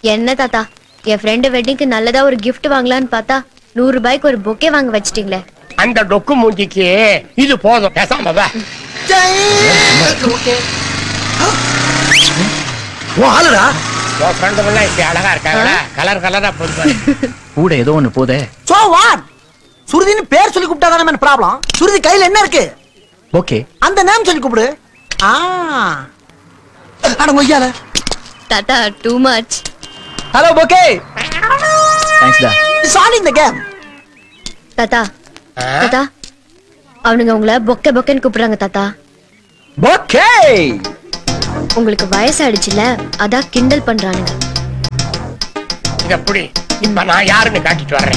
என்ன தாத்தா என் ஃப்ரெண்டு வெட்டிங்க்கு நல்லதா ஒரு gift வாங்கலாம்னு பார்த்தா நூறு ரூபாய்க்கு ஒரு பொக்கே வாங்க வச்சிட்டீங்களே அந்த டொக்கு மூஞ்சிக்கு இது போதும் பேசாம வா ஓ ஆளுடா உன் ஃப்ரெண்டுங்கெல்லாம் இப்படி அழகா இருக்காங்களா கலர் கலரா போதும் கூட ஏதோ ஒண்ணு போதே சோ வாட் சுருதின்னு பேர் சொல்லி கூப்பிட்டா தானே ப்ராப்ளம் சுருதி கையில என்ன இருக்கு ஓகே அந்த நேம் சொல்லி கூப்பிடு ஆ அட மொய்யால தாத்தா too much hello okay thanks டா it's all in the game தாத்தா தாத்தா அவனுங்க உங்களை பொக்கே பொக்கேன்னு கூப்பிடுறாங்க தாத்தா ஓகே உங்களுக்கு வயசாயிடுச்சுல அதான் கிண்டல் பண்றானுங்க இத புடி இப்ப நான் யாருன்னு காட்டிட்டு வர்றேன்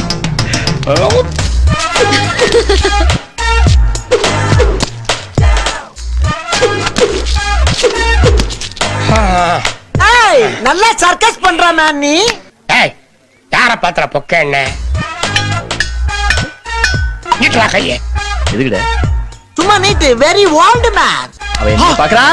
ஆ. ஏய் நல்லா சர்க்கஸ் பண்ற மேன் நீ ஏய் யார பாத்திர பொக்க என்ன நீட்டுவா கையே எதுக்குடா சும்மா நீட்டு வெரி ஓல்டு மேன் அவ என்ன பாக்குறா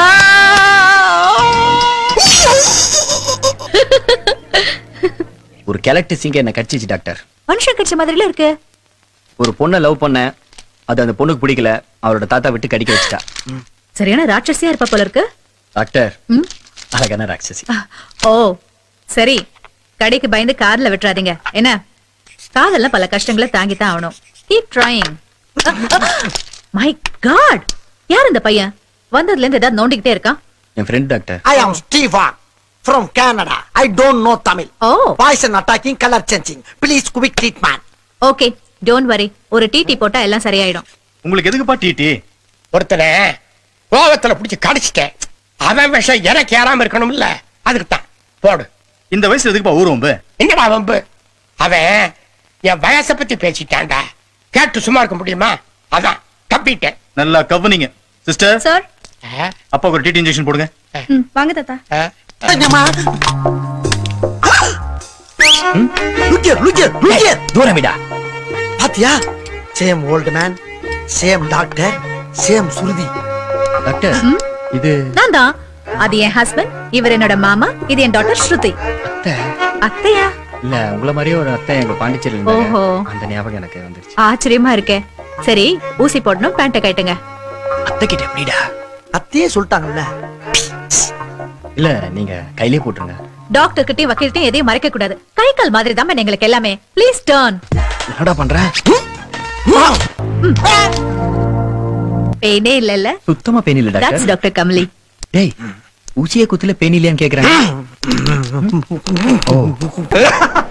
ஒரு கெலக்ட் சிங்க என்ன கடிச்சிச்சு டாக்டர் மனுஷன் கட்சி மாதிரில இருக்கு ஒரு பொண்ணை லவ் பண்ண அது அந்த பொண்ணுக்கு பிடிக்கல அவரோட தாத்தா விட்டு கடிக்க வச்சிட்டா சரியான ராட்சசியா இருப்ப போல இருக்கு டாக்டர் ம்? அழகான ராட்சசி ஓ சரி கடைக்கு பயந்து கார்ல விட்டுறாதீங்க என்ன காதெல்லாம் பல கஷ்டங்களை தாங்கித்தான் ஆகணும் கீப் ட்ரைங் மை காட் யார் இந்த பையன் வந்ததுல இருந்து ஏதாவது நோண்டிக்கிட்டே இருக்கான் என் friend doctor I am Stephen from Canada I don't know Tamil oh poison attacking colour changing please quick treatment okay don't worry ஒரு டிடி போட்டா எல்லாம் சரியாயிடும் உங்களுக்கு எதுக்குப்பா டிடி ஒருத்தனை கோவத்துல பிடிச்சு கடிச்சிட்டேன் அவன் விஷம் எனக்கு ஏறாம இருக்கணும்ல அதுக்கு தான் போடு இந்த வயசுல எதுக்குப்பா ஊருவம்பு என்னடா வம்பு அவன் என் வயசை பத்தி பேசிட்டான்டா கேட்டு சும்மா இருக்க முடியுமா அதான் தப்பிட்டேன் நல்லா கவனிங்க சிஸ்டர் சார் ஆ, அப்பாவுக்கு ஒரு டிடி இன்ஜெக்ஷன் போடுங்க வாங்க தாத்தா ஆ. Look here look here look here தூரமிடா பாத்தியா same old man same doctor same Shruti doctor இது நான் தான் அது என் ஹஸ்பண்ட் இவர் என்னோட மாமா இது என் டாட்டர் ஸ்ருதி அத்தை அத்தையா இல்ல உங்கள மாதிரியே ஒரு அத்தை எங்க பாண்டிச்சேரியில ஓஹோ. இருந்தாங்க அந்த ஞாபகம் எனக்கு வந்துருச்சு ஆச்சரியமா இருக்கே சரி ஊசி போடணும் பேண்ட்டை கட்டுங்க அத்தை கிட்ட எப்படிடா அத்தையே சொல்லிட்டாங்கல்ல இல்ல நீங்க கையிலே போட்டுருங்க டாக்டர் கிட்டயும் வக்கீல்கிட்டயும் எதையும் மறைக்க கூடாது கை கால் மாதிரி தான் எங்களுக்கு எல்லாமே ப்ளீஸ் டர்ன் என்னடா பண்ற பெயினே இல்லல்ல சுத்தமா பெயின் இல்ல தட்ஸ் டாக்டர் டாக்டர் கமலி டேய் ஊசியே குத்துல பெயின் இல்லையான்னு கேக்குறேன் ஓ